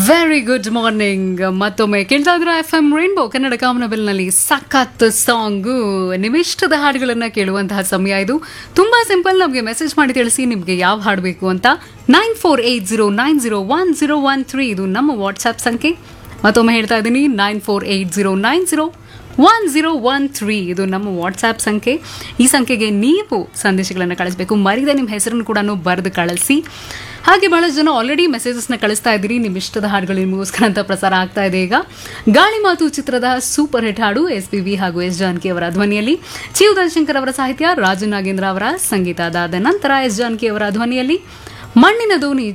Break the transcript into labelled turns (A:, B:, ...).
A: very good morning ಮತ್ತೊಮ್ಮೆ ಕೇಳ್ತಾ ಇದ್ರ ಎಫ್ ಎಂ ರೈನ್ಬೋ ಕನ್ನಡ ಕಾಮನಬೆಲ್ನಲ್ಲಿ ಸಖತ್ ಸಾಂಗು ನಿಮಿಷ್ಟದ ಹಾಡುಗಳನ್ನ ಕೇಳುವಂತಹ ಸಮಯ ಇದು ತುಂಬಾ ಸಿಂಪಲ್ ನಮಗೆ ಮೆಸೇಜ್ ಮಾಡಿ ತಿಳಿಸಿ ನಿಮಗೆ ಯಾವ ಹಾಡು ಬೇಕು ಅಂತ nine four eight zero nine zero one zero one three ಇದು ನಮ್ಮ ವಾಟ್ಸ್ಆ್ಯಪ್ ಸಂಖ್ಯೆ ಮತ್ತೊಮ್ಮೆ ಹೇಳ್ತಾ ಇದ್ದೀನಿ nine four eight zero nine zero one zero one three ಇದು ನಮ್ಮ ವಾಟ್ಸ್ಆ್ಯಪ್ ಸಂಖ್ಯೆ ಈ ಸಂಖ್ಯೆಗೆ ನೀವು ಸಂದೇಶಗಳನ್ನು ಕಳಿಸಬೇಕು ಮರಿದ ನಿಮ್ಮ ಹೆಸರನ್ನು ಕೂಡ ಬರೆದು ಕಳಿಸಿ ಹಾಗೆ ಬಹಳಷ್ಟು ಜನ ಆಲ್ರೆಡಿ ಮೆಸೇಜಸ್ನ ಕಳಿಸ್ತಾ ಇದ್ದೀರಿ ನಿಮ್ಮ ಇಷ್ಟದ ಹಾಡುಗಳು ನಿಮಗೋಸ್ಕರ ಅಂತ ಪ್ರಸಾರ ಆಗ್ತಾ ಇದೆ ಈಗ ಗಾಳಿ ಮಾತು ಚಿತ್ರದ ಸೂಪರ್ ಹಿಟ್ ಹಾಡು ಎಸ್ ಪಿ ವಿ ಹಾಗೂ ಎಸ್ ಜಾನಕಿ ಅವರ ಧ್ವನಿಯಲ್ಲಿ ಚಿವುದಲ್ ಶಂಕರ್ ಅವರ ಸಾಹಿತ್ಯ ರಾಜು ನಾಗೇಂದ್ರ ಅವರ ಸಂಗೀತ ಅದಾದ ನಂತರ ಎಸ್ ಜಾನಕಿ ಅವರ ಧ್ವನಿಯಲ್ಲಿ ಮಣ್ಣಿನ ದೋಣಿ